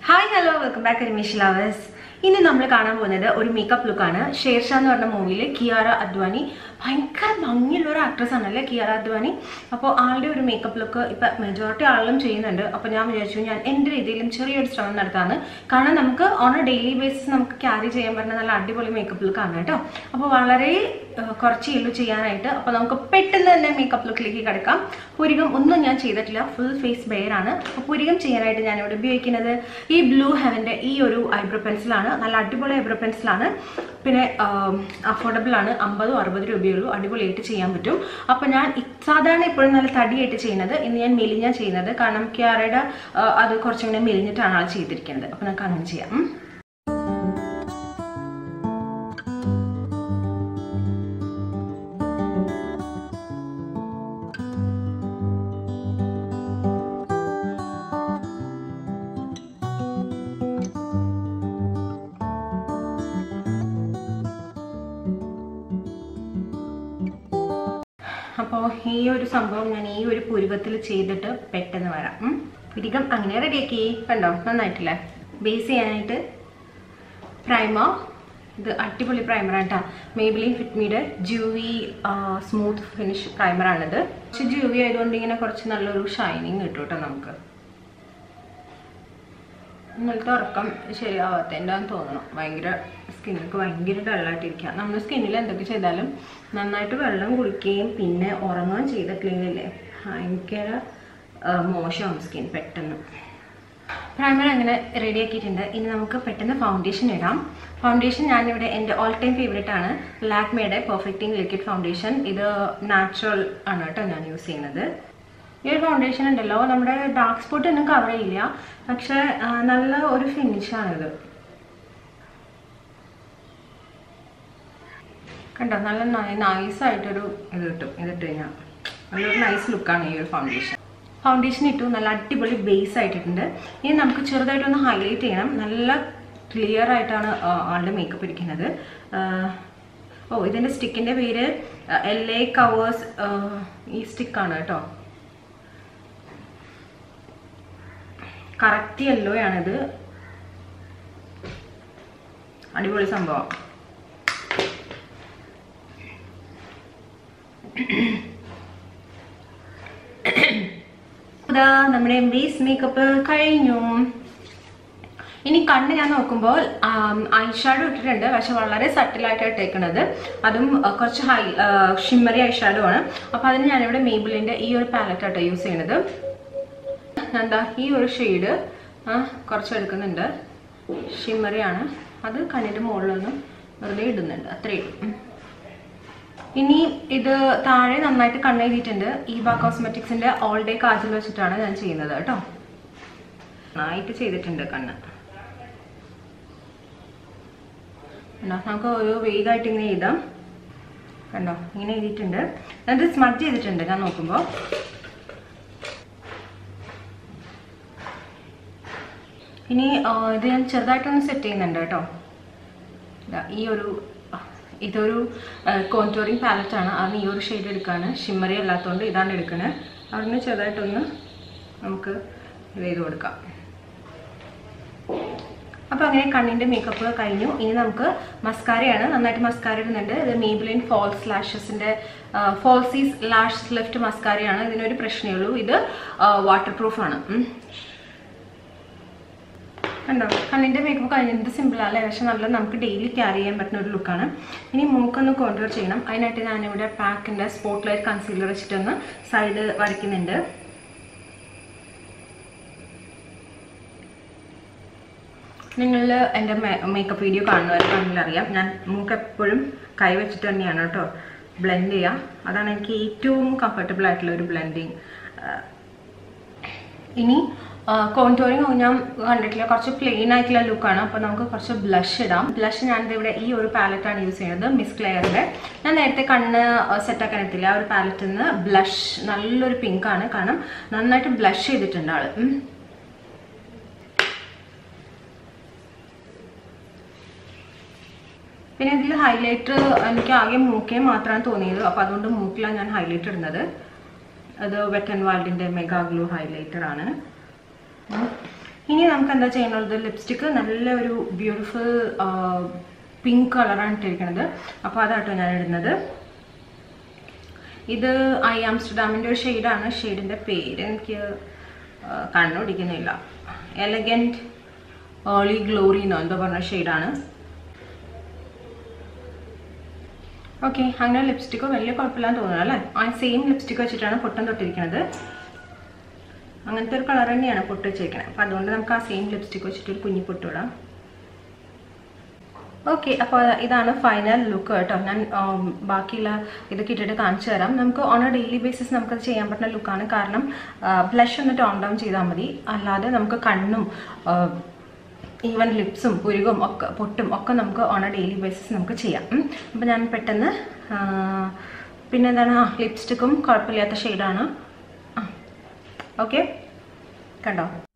Hi hello welcome back Rimesh lovers ഇനി നമ്മൾ കാണാൻ പോകുന്നത് ഒരു മേക്കപ്പ് ലുക്കാണ് ഷേർഷാ എന്ന് പറഞ്ഞ മൂവിയിൽ കിയാറ അദ്വാനി ഭയങ്കര ഭംഗിയുള്ള ഒരു ആക്ട്രസ് ആണല്ലേ കിയാറ അദ്വാനി അപ്പോൾ ആളുടെ ഒരു മേക്കപ്പ് ലുക്ക് ഇപ്പം മെജോറിറ്റി ആളും ചെയ്യുന്നുണ്ട് അപ്പോൾ ഞാൻ വിചാരിച്ചു ഞാൻ എൻ്റെ രീതിയിലും ചെറിയൊരു ശ്രമം നടത്താമെന്ന് കാരണം നമുക്ക് ഓൺ എ ഡെയിലി ബേസിസ് നമുക്ക് ക്യാരി ചെയ്യാൻ പറ്റുന്ന നല്ല അടിപൊളി മേക്കപ്പ് ലുക്കാണ് കേട്ടോ അപ്പോൾ വളരെ ആ, കുറച്ചേ ഉള്ളൂ ചെയ്യാനായിട്ട് അപ്പോൾ നമുക്ക് പെട്ടെന്ന് തന്നെ മേക്കപ്പ് ലുക്കിലേക്ക് കിടക്കാം പുരികം ഒന്നും ഞാൻ ചെയ്തിട്ടില്ല ഫുൾ ഫേസ് ബെയർ ആണ് അപ്പോൾ പുരികം ചെയ്യാനായിട്ട് ഞാനിവിടെ ഉപയോഗിക്കുന്നത് ഈ ബ്ലൂ ഹെവൻ്റെ ഈ ഒരു ഐബ്രോ പെൻസിലാണ് നല്ല അടിപൊളി ഐബ്രോ പെൻസിലാണ് പിന്നെ അഫോർഡബിൾ ആണ് അമ്പതോ അറുപത് രൂപയുള്ളൂ അടിപൊളിയായിട്ട് ചെയ്യാൻ പറ്റും അപ്പോൾ ഞാൻ ഇ- സാധാരണ എപ്പോഴും നല്ല തടിയായിട്ട് ചെയ്യുന്നത് ഇന്ന് ഞാൻ മെലിഞ്ഞാ ചെയ്യുന്നത് കാരണം ക്യാരയുടെ അത് കുറച്ചും കൂടെ മെലിഞ്ഞിട്ടാണ് ആൾ ചെയ്തിരിക്കുന്നത് അപ്പോൾ നമുക്ക് അങ്ങനെ ചെയ്യാം ഉം. അപ്പോൾ ഈ ഒരു സംഭവം ഞാൻ ഈ ഒരു പുരുവത്തിൽ ചെയ്തിട്ട് പെട്ടെന്ന് വരാം ഉം. പുരികം അങ്ങനെ റെഡിയാക്കി കണ്ടോ നന്നായിട്ടില്ലേ ബേസ് ചെയ്യാനായിട്ട് പ്രൈമർ ഇത് അടിപൊളി പ്രൈമറാണ് കേട്ടോ മേബിലിൻ ഫിറ്റ്മിയുടെ ജൂവി സ്മൂത്ത് ഫിനിഷ് പ്രൈമറാണിത് പക്ഷെ ജൂവി ആയതുകൊണ്ട് ഇങ്ങനെ കുറച്ച് നല്ലൊരു ഷൈനിങ് കിട്ടും കേട്ടോ നമുക്ക് ഇന്നലത്തെ ഉറക്കം ശരിയാവാത്തതിൻ്റെന്ന് തോന്നുന്നു ഭയങ്കര സ്കിന്നൊക്കെ ഭയങ്കര ഡള്ളായിട്ടിരിക്കുക നമ്മുടെ സ്കിന്നിൽ എന്തൊക്കെ ചെയ്താലും നന്നായിട്ട് വെള്ളം കുടിക്കുകയും പിന്നെ ഉറങ്ങുകയും ചെയ്തിട്ടില്ലെങ്കിലേ ഭയങ്കര ആ, മോശമാവും സ്കിൻ പെട്ടെന്ന് പ്രൈമർ അങ്ങനെ റെഡി ആക്കിയിട്ടുണ്ട് ഇനി നമുക്ക് പെട്ടെന്ന് ഫൗണ്ടേഷൻ ഇടാം ഫൗണ്ടേഷൻ ഞാനിവിടെ എൻ്റെ ഓൾ ടൈം ഫേവറേറ്റ് ആണ് ലാക്മേയുടെ പെർഫെക്റ്റിംഗ് ലിക്വിഡ് ഫൗണ്ടേഷൻ ഇത് നാച്ചുറൽ ആണ് കേട്ടോ ഞാൻ യൂസ് ചെയ്യുന്നത് ഈ ഒരു ഫൗണ്ടേഷൻ ഉണ്ടല്ലോ നമ്മുടെ ഡാർക്ക് സ്പോട്ട് ഒന്നും കവർ ചെയ്യില്ല പക്ഷെ ആ, നല്ല ഒരു ഫിനിഷാണിത് കണ്ടോ നല്ല നൈസ് ആയിട്ടൊരു ഇത് കിട്ടും ഇതിട്ട് കഴിഞ്ഞാൽ നല്ലൊരു നൈസ് ലുക്കാണ് ഈ ഒരു ഫൗണ്ടേഷൻ ഫൗണ്ടേഷൻ ഇട്ടു നല്ല അടിപൊളി ബേസ് ആയിട്ടുണ്ട് ഇനി നമുക്ക് ചെറുതായിട്ടൊന്ന് ഹൈലൈറ്റ് ചെയ്യണം നല്ല ക്ലിയർ ആയിട്ടാണ് ആ, ആളുടെ മേക്കപ്പ് ഇരിക്കുന്നത് ആ, ഓ ഇതിൻ്റെ സ്റ്റിക്കിൻ്റെ പേര് എൽ എ കവേഴ്സ് ഈ സ്റ്റിക്കാണ് കേട്ടോ കറക്റ്റ് യെല്ലോ ആണിത് അടിപൊളി സംഭവം ഇതാ നമ്മുടെ ബേസ് മേക്കപ്പ് കഴിഞ്ഞു ഇനി കണ്ണ് ഞാൻ നോക്കുമ്പോൾ ഐഷാഡോ ഇട്ടിട്ടുണ്ട് പക്ഷെ വളരെ സട്ടിലായിട്ട് ഇട്ടേക്കുന്നത് അതും ആ, കുറച്ച് ഹൈ ഷിമ്മറി ഐഷാഡോ ആണ് അപ്പോൾ അതിന് ഞാനിവിടെ മേബിളിൻ്റെ ഈ ഒരു പാലറ്റാട്ടോ യൂസ് ചെയ്യണത് എന്താ ഈ ഒരു ഷെയ്ഡ് കുറച്ച് എടുക്കുന്നുണ്ട് ഷിമ്മറി ആണ് അത് കണ്ണിൻ്റെ മുകളിലൊന്ന് വെറുതെ ഇടുന്നുണ്ട് അത്രയും ഉം. ഇനി ഇത് താഴെ നന്നായിട്ട് കണ്ണെഴുതിയിട്ടുണ്ട് ഈബ കോസ്മെറ്റിക്സിന്റെ ഓൾ ഡേ കാജൽ വെച്ചിട്ടാണ് ഞാൻ ചെയ്യുന്നത് കേട്ടോ നന്നായിട്ട് ചെയ്തിട്ടുണ്ട് കണ്ണ് കണ്ടോ നമുക്ക് ഒരു വേഗമായിട്ട് ഇങ്ങനെ എഴുതാം കണ്ടോ ഇങ്ങനെ എഴുതിയിട്ടുണ്ട് അത് സ്മഡ് ചെയ്തിട്ടുണ്ട് ഞാൻ നോക്കുമ്പോൾ ഇനി ആ, ഇത് ഞാൻ ചെറുതായിട്ടൊന്ന് സെറ്റ് ചെയ്യുന്നുണ്ട് കേട്ടോ ദാ ഈ ഒരു ഇതൊരു കോൺറ്റോറിങ് പാലറ്റാണ് അതിന് ഈ ഒരു ഷെയ്ഡ് എടുക്കുകയാണ് ഷിമ്മറി അല്ലാത്തതുകൊണ്ട് ഇതാണ് എടുക്കുന്നത് അതിന് ചെറുതായിട്ടൊന്ന് നമുക്ക് ഇത് ചെയ്ത് കൊടുക്കാം അപ്പോൾ അങ്ങനെ കണ്ണിൻ്റെ മേക്കപ്പ് കഴിഞ്ഞു ഇനി നമുക്ക് മസ്കാരയാണ് നന്നായിട്ട് മസ്കാര ഇടുന്നുണ്ട് ഇത് മേബിലിൻ ഫോൾസ് ലാഷസിൻ്റെ ഫോൾസീസ് ലാഷ് ലിഫ്റ്റ് മസ്കാരയാണ് ഇതിനൊരു പ്രശ്നമേ ഉള്ളൂ ഇത് വാട്ടർ പ്രൂഫാണ് കണ്ടോ കണ്ണിൻ്റെ മേക്കപ്പ് കഴിഞ്ഞിട്ട് സിമ്പിൾ അല്ലേ പക്ഷെ നല്ല നമുക്ക് ഡെയിലി ക്യാരി ചെയ്യാൻ പറ്റുന്ന ഒരു ലുക്കാണ് ഇനി മൂക്കൊന്ന് കോൺട്രോൾ ചെയ്യണം അതിനായിട്ട് ഞാനിവിടെ പാക്കിൻ്റെ സ്പോട്ട് ലൈറ്റ് കൺസീലർ വെച്ചിട്ടൊന്ന് സൈഡ് വരയ്ക്കുന്നുണ്ട് നിങ്ങൾ എൻ്റെ മേക്കപ്പ് വീഡിയോ കാണുന്നവർക്ക് അറിയാം ഞാൻ മൂക്ക് എപ്പോഴും കൈ വെച്ചിട്ട് തന്നെയാണ് കേട്ടോ ബ്ലെൻഡ് ചെയ്യുക അതാണ് എനിക്ക് ഏറ്റവും കംഫർട്ടബിൾ ആയിട്ടുള്ള ഒരു ബ്ലെൻഡിങ് ഇനി കോൺടോറിങ് ഞാൻ കണ്ടിട്ടില്ല കുറച്ച് പ്ലെയിൻ ആയിട്ടുള്ള ലുക്കാണ് അപ്പോൾ നമുക്ക് കുറച്ച് ബ്ലഷ് ഇടാം ബ്ലഷ് ഞാനിത് ഇവിടെ ഈ ഒരു പാലറ്റാണ് യൂസ് ചെയ്യുന്നത് മിസ് ക്ലെയറിൻ്റെ ഞാൻ നേരത്തെ കണ്ണ് സെറ്റാക്കാൻ എടുത്തില്ല ആ ഒരു പാലറ്റിൽ നിന്ന് ബ്ലഷ് നല്ലൊരു പിങ്ക് ആണ് കാരണം നന്നായിട്ട് ബ്ലഷ് ചെയ്തിട്ടുണ്ട് ആള് ഉം. പിന്നെ ഇതിൽ ഹൈലൈറ്റർ എനിക്ക് ആകെ മൂക്കേ മാത്രമാണ് തോന്നിയത് അപ്പോൾ അതുകൊണ്ട് മൂക്കിലാണ് ഞാൻ ഹൈലൈറ്റ് ഇടുന്നത് അത് വെറ്റ് ആൻഡ് വാൾഡിൻ്റെ മെഗാ ഗ്ലൂ ഹൈലൈറ്റർ ആണ് ഉം. ഇനി നമുക്ക് എന്താ ചെയ്യാനുള്ളത് ലിപ്സ്റ്റിക്ക് നല്ല ഒരു ബ്യൂട്ടിഫുൾ പിങ്ക് കളറാണ് ഇട്ടിരിക്കുന്നത് അപ്പോൾ അതാട്ടോ ഞാൻ ഇടുന്നത് ഇത് ഐ ആംസ്റ്റർഡാമിൻ്റെ ഒരു ഷെയ്ഡാണ് ഷെയ്ഡിൻ്റെ പേര് എനിക്ക് ആ, കണ്ണുപിടിക്കുന്നില്ല എലഗൻറ്റ് ഏർലി ഗ്ലോറി എന്നോ എന്തോ പറഞ്ഞ ഷെയ്ഡാണ് ഓക്കെ അങ്ങനെ ലിപ്സ്റ്റിക്ക് വലിയ കുഴപ്പമില്ലാന്ന് തോന്നുന്നു അല്ലേ ആ സെയിം ലിപ്സ്റ്റിക്ക് വെച്ചിട്ടാണ് പൊട്ടം തൊട്ടിരിക്കുന്നത് അങ്ങനത്തെ ഒരു കളർ തന്നെയാണ് പൊട്ട് വെച്ചിരിക്കുന്നത് അപ്പം അതുകൊണ്ട് നമുക്ക് ആ സെയിം ലിപ്സ്റ്റിക്ക് വെച്ചിട്ട് ഒരു കുഞ്ഞി പൊട്ട് ഇടാം ഓക്കെ അപ്പോൾ ഇതാണ് ഫൈനൽ ലുക്ക് കേട്ടോ ഞാൻ ഉം, ബാക്കിയുള്ള ഇതൊക്കെ ഇട്ടിട്ട് കാണിച്ചു തരാം നമുക്ക് ഓൺ എ ഡെയിലി ബേസിസ് നമുക്കത് ചെയ്യാൻ പറ്റുന്ന ലുക്കാണ് കാരണം ബ്ലഷ് ഒന്ന് ടോൺ ഡൗൺ ചെയ്താൽ മതി അല്ലാതെ നമുക്ക് കണ്ണും ഈവൻ ലിപ്സും പുരുകും ഒക്കെ പൊട്ടും ഒക്കെ നമുക്ക് ഓൺ എ ഡെയിലി ബേസിസ് നമുക്ക് ചെയ്യാം അപ്പം ഞാൻ പെട്ടെന്ന് ആ, പിന്നെ എന്താണ് ആ ലിപ്സ്റ്റിക്കും കുഴപ്പമില്ലാത്ത ഷെയ്ഡാണ് ആ ഓക്കെ കണ്ടോ